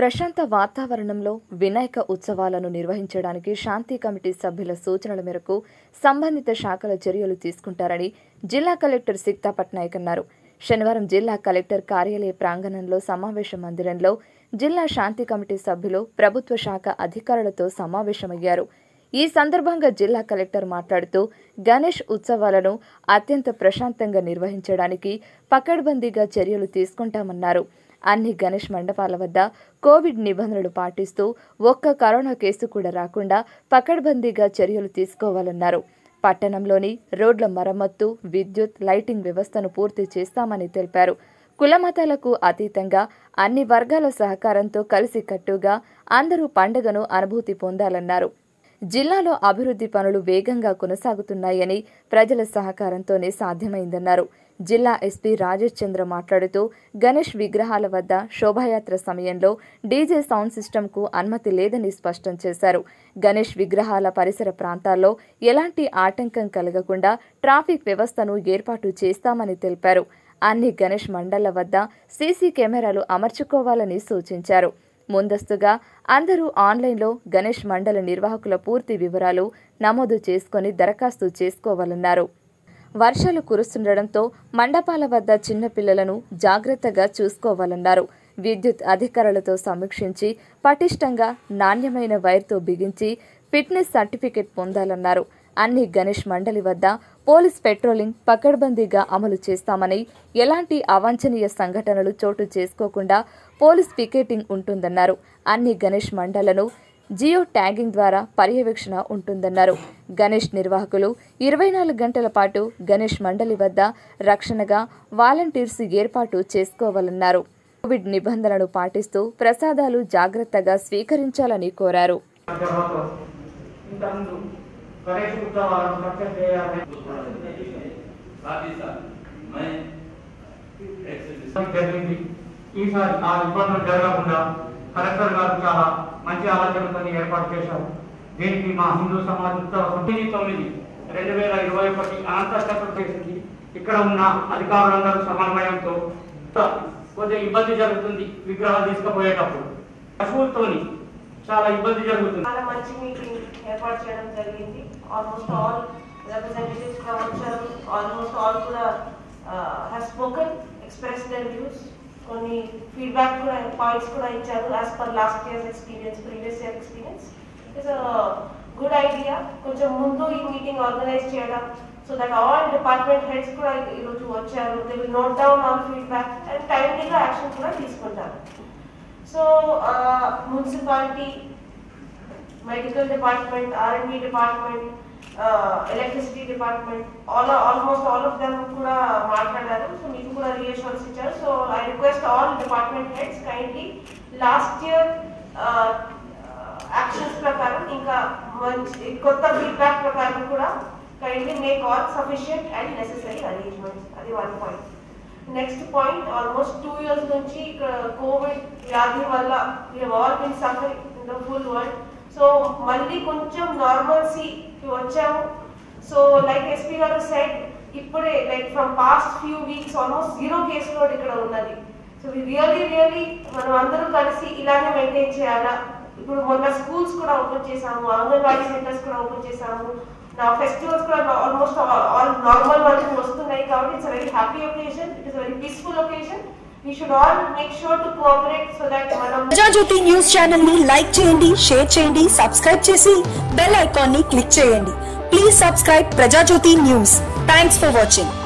ప్రశాంత వాతావరణంలో వినాయక ఉత్సవాలను నిర్వహించడానికి శాంతి కమిటీ సభ్యుల సూచనల మేరకు సంబంధిత శాఖల చర్యలు తీసుకుంటారని జిల్లా కలెక్టర్ సిక్తా పట్నాయక్ అన్నారు శనివారం జిల్లా కలెక్టర్ కార్యాలయ ప్రాంగణంలో సమావేశ మందిరంలో జిల్లా శాంతి కమిటీ సభ్యులు ప్రభుత్వ శాఖ అధికారులతో సమావేశమయ్యారు ఈ సందర్భంగా జిల్లా కలెక్టర్ మాట్లాడుతూ గణేష్ ఉత్సవాలను అత్యంత ప్రశాంతంగా నిర్వహించడానికి పకడ్బందీగా చర్యలు తీసుకుంటామన్నారు అన్ని గణేష్ మండపాల వద్ద కోవిడ్ నిబంధనలు పాటిస్తూ ఒక్క కరోనా కేసు కూడా రాకుండా పకడ్బందీగా చర్యలు తీసుకోవాలన్నారు పట్టణంలోని రోడ్ల మరమ్మత్తు విద్యుత్ లైటింగ్ వ్యవస్థను పూర్తి చేస్తామని తెలిపారు కులమతాలకు అతీతంగా అన్ని వర్గాల సహకారంతో కలిసికట్టుగా అందరూ పండుగను అనుభూతి పొందాలన్నారు జిల్లాలో అభివృద్ధి పనులు వేగంగా కొనసాగుతున్నాయని ప్రజల సహకారంతోనే సాధ్యమైందన్నారు జిల్లా ఎస్పీ రాజేష్ చంద్ర మాట్లాడుతూ గణేష్ విగ్రహాల వద్ద శోభాయాత్ర సమయంలో డీజే సౌండ్ సిస్టంకు అనుమతి లేదని స్పష్టం చేశారు గణేష్ విగ్రహాల పరిసర ప్రాంతాల్లో ఎలాంటి ఆటంకం కలగకుండా ట్రాఫిక్ వ్యవస్థను ఏర్పాటు చేస్తామని తెలిపారు అన్ని గణేష్ మండళ్ల వద్ద సీసీ కెమెరాలు అమర్చుకోవాలని సూచించారు ముందస్తుగా అందరూ ఆన్లైన్లో గణేష్ మండలి నిర్వాహకుల పూర్తి వివరాలు నమోదు చేసుకుని దరఖాస్తు చేసుకోవాలన్నారు వర్షాలు కురుస్తుండటంతో మండపాల వద్ద చిన్నపిల్లలను జాగ్రత్తగా చూసుకోవాలన్నారు విద్యుత్ అధికారులతో సమీక్షించి పటిష్టంగా నాణ్యమైన వైర్తో బిగించి ఫిట్నెస్ సర్టిఫికెట్ పొందాలన్నారు అన్ని గణేష్ మండలి వద్ద పోలీస్ పెట్రోలింగ్ పకడ్బందీగా అమలు చేస్తామని ఎలాంటి అవాంఛనీయ సంఘటనలు చోటు చేసుకోకుండా పోలీస్ పికెటింగ్ ఉంటుందన్నారు అన్ని గణేష్ మండలను జియో ట్యాగింగ్ ద్వారా పర్యవేక్షణ ఉంటుందన్నారు గణేష్ నిర్వాహకులు ఇరవై నాలుగు గంటల పాటు గణేష్ మండలి వద్ద రక్షణగా వాలంటీర్స్ ఏర్పాటు చేసుకోవాలన్నారు కోవిడ్ నిబంధనలు పాటిస్తూ ప్రసాదాలు జాగ్రత్తగా స్వీకరించాలని కోరారు తర్వాత ఇంతకుముందు గణేష్ ఉత్సవాలను సక్సెస్ చేయాలని జరిగింది ఈసారి ఆ ఇబ్బందులు జరగకుండా కలెక్టర్ గారు చాలా మంచి ఆలోచనతో ఏర్పాటు చేశారు దీనికి మా హిందూ సమాజ్ ఉత్సవ తొమ్మిది తొమ్మిది రెండు వేల ఇరవై ఒకటి అనంతర చేసింది ఇక్కడ ఉన్న అధికారులందరూ సమన్వయంతో కొద్దిగా ఇబ్బంది జరుగుతుంది విగ్రహాలు తీసుకుపోయేటప్పుడు పశువులతోని చాలా ఇబ్బంది జరుగుతుంది చాలా మంచి మీటింగ్ ఏర్పాటు చేయడం జరిగింది ఆల్మోస్ట్ ఆల్ రిప్రజెంటేటివ్స్ కూడా వచ్చారు ఆల్మోస్ట్ ఆల్ కూడా have spoken express their views కొన్ని ఫీడ్బ్యాక్ కూడా పాయింట్స్ కూడా ఇచ్చారు as per last years experience previous year experience it's good idea కొంచెం ముందు ఈ మీటింగ్ ఆర్గనైజ్ చేయడం so that all department heads కూడా ఈరోజు వచ్చారు they will note down all feedback and టైమ్లీగా యాక్షన్ కూడా తీసుకుంటారు so municipality medical department RMD department electricity department all almost all of them కూడా మాట్లాడారు సో మీకు కూడా రియేషన్స్ ఇచ్చారు so I request all department heads kindly last year actions ప్రకారం ఇంకా మంచి కొత్త ఫీడ్బ్యాక్ ప్రకారం కూడా kindly make all sufficient and necessary arrangements అది one point next point almost two years నుంచి ఇక్కడ కోవిడ్ వ్యాధి వల్ల all been suffer in the full world so మళ్ళీ కొంచెం నార్మల్సీకి వచ్చాము సో లైక్ ఎస్పీ గారు సెడ్ ఇప్పుడే like from past few weeks almost zero case load ఇక్కడ ఉన్నది సో రియల్లీ రియల్లీ మనం అందరూ కలిసి ఇలానే మెయింటైన్ చేయాలా ఇప్పుడు మొన్న స్కూల్స్ కూడా ఓపెన్ చేసాము అంగన్వాడీ సెంటర్స్ కూడా ఓపెన్ చేసాము నా ఫెస్టివల్స్ కూడా ఆల్మోస్ట్ ఆల్ నార్మల్ వరకు వస్తున్నాయి కాబట్టి it's very happy occasion it is very peaceful occasion we should all make sure to cooperate so that మనం ప్రజాజ్యోతి న్యూస్ ఛానల్ ని లైక్ చేయండి షేర్ చేయండి సబ్స్క్రైబ్ చేసి బెల్ ఐకాన్ ని క్లిక్ చేయండి please subscribe Prajajyothi news thanks for watching